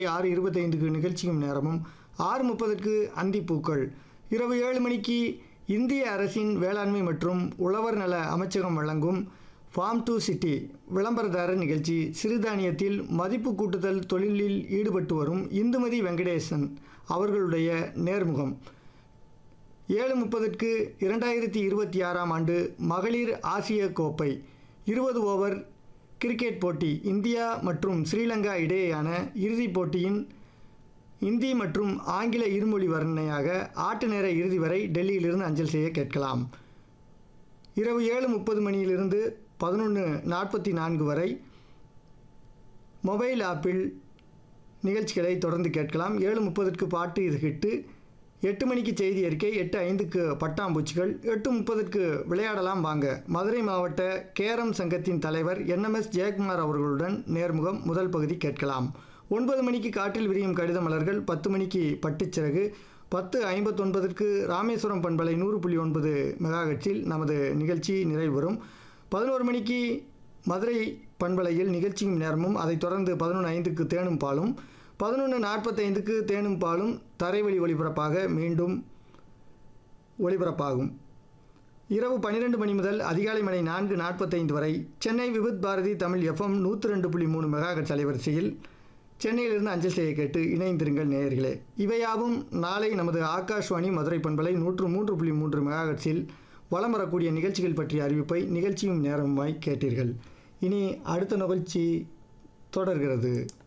ஆறு இருபத்தைந்துக்கு நிகழ்ச்சியும் நேரமும் ஆறு முப்பதுக்கு அந்திப்பூக்கள் இரவு ஏழு மணிக்கு இந்திய அரசின் வேளாண்மை மற்றும் உழவர் நல அமைச்சகம் வழங்கும் ஃபார்ம் டு சிட்டி விளம்பரதாரர் நிகழ்ச்சி சிறுதானியத்தில் மதிப்பு கூட்டுதல் தொழிலில் ஈடுபட்டு வரும் இந்துமதி வெங்கடேசன் அவர்களுடைய நேர்முகம் ஏழு முப்பதுக்கு இரண்டாயிரத்தி இருபத்தி ஆறாம் ஆண்டு மகளிர் ஆசிய கோப்பை இருபது ஓவர் கிரிக்கெட் போட்டி இந்தியா மற்றும் ஸ்ரீலங்கா இடையேயான இறுதிப் போட்டியின் இந்தி மற்றும் ஆங்கில இருமொழி வர்ணனையாக ஆட்டு நேர இறுதி வரை டெல்லியிலிருந்து அஞ்சல் செய்ய கேட்கலாம் இரவு ஏழு முப்பது மணியிலிருந்து பதினொன்று நாற்பத்தி நான்கு வரை மொபைல் ஆப்பில் நிகழ்ச்சிகளை தொடர்ந்து கேட்கலாம் ஏழு முப்பதுக்கு பாட்டு இது ஹிட்டு எட்டு மணிக்கு செய்தி அறிக்கை எட்டு ஐந்துக்கு பட்டாம்பூச்சிகள் எட்டு முப்பதுக்கு விளையாடலாம் வாங்க மதுரை மாவட்ட கேரம் சங்கத்தின் தலைவர் என்எம்எஸ் ஜெயக்குமார் அவர்களுடன் நேர்முகம் முதல் பகுதி கேட்கலாம் ஒன்பது மணிக்கு காட்டில் விரியும் கடித மலர்கள் பத்து மணிக்கு பட்டுச்சிறகு பத்து ஐம்பத்தொன்பதற்கு ராமேஸ்வரம் பண்பலை நூறு புள்ளி ஒன்பது மெகாஹெட்ஸில் நமது நிகழ்ச்சி நிறைவு பெறும் பதினோரு மணிக்கு மதுரை பண்பலையில் நிகழ்ச்சியும் நேரமும் அதைத் தொடர்ந்து பதினொன்று ஐந்துக்கு தேனும் பாலும் பதினொன்று நாற்பத்தைந்துக்கு தேனும் பாலும் தரைவழி ஒளிபரப்பாக மீண்டும் ஒளிபரப்பாகும் இரவு பன்னிரெண்டு மணி முதல் அதிகாலை மணி நான்கு நாற்பத்தைந்து வரை சென்னை விபத் பாரதி தமிழ் எஃப்எம் நூற்றி ரெண்டு புள்ளி மூணு மெகாஹெட்ஸ் அலைவரிசையில் சென்னையிலிருந்து அஞ்சல் செய்ய கேட்டு இணைந்திருங்கள் நேயர்களே இவையாவும் நாளை நமது ஆகாஷ்வாணி மதுரை பண்பலை நூற்று மூன்று புள்ளி மூன்று மெகாஹெட்ஸில் வலம் வரக்கூடிய நிகழ்ச்சிகள் பற்றிய அறிவிப்பை நிகழ்ச்சியும் நேரமாய் கேட்டீர்கள் இனி அடுத்த நிகழ்ச்சி தொடர்கிறது